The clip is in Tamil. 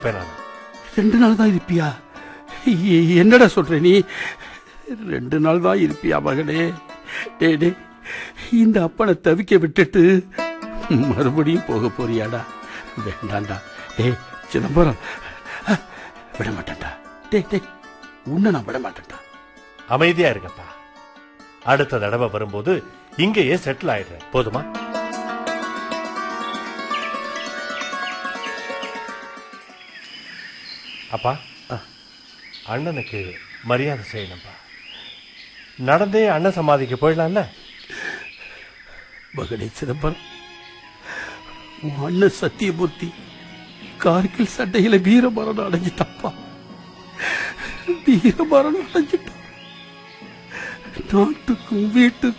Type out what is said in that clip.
இருப்பேன் நான் ரெண்டு நாள் தான் இருப்பியா எ- என்னடா சொல்ற நீ ரெண்டு நாள் தான் இருப்பியா மகனே டேய் டேய் இந்த அப்பனை தவிக்க விட்டுட்டு மறுபடியும் போக போறியாடா வேண்டாண்டா டேய் சிதம்பரம் அஹ், விட மாட்டேன்டா டேய் டேய் உன்னை நான் விட மாட்டேன்டா அமைதியா இருங்கப்பா அடுத்த தடவை வரும்போது இங்கேயே செட்டில் ஆயிடுறேன் போதுமா அப்பா அண்ணனுக்கு மரியாதை செய்யணும்ப்பா நடந்தே அண்ணன் சமாதிக்கு போயிடலாம்ல மகனே சிதம்பரம் உன் அண்ணன் சத்தியமூர்த்தி கார்கில் சண்டையில வீரமரணம் அடைஞ்சிட்டப்பா வீரமரணம் அடைஞ்சிட்டான் நாட்டுக்கும் வீட்டுக்கும்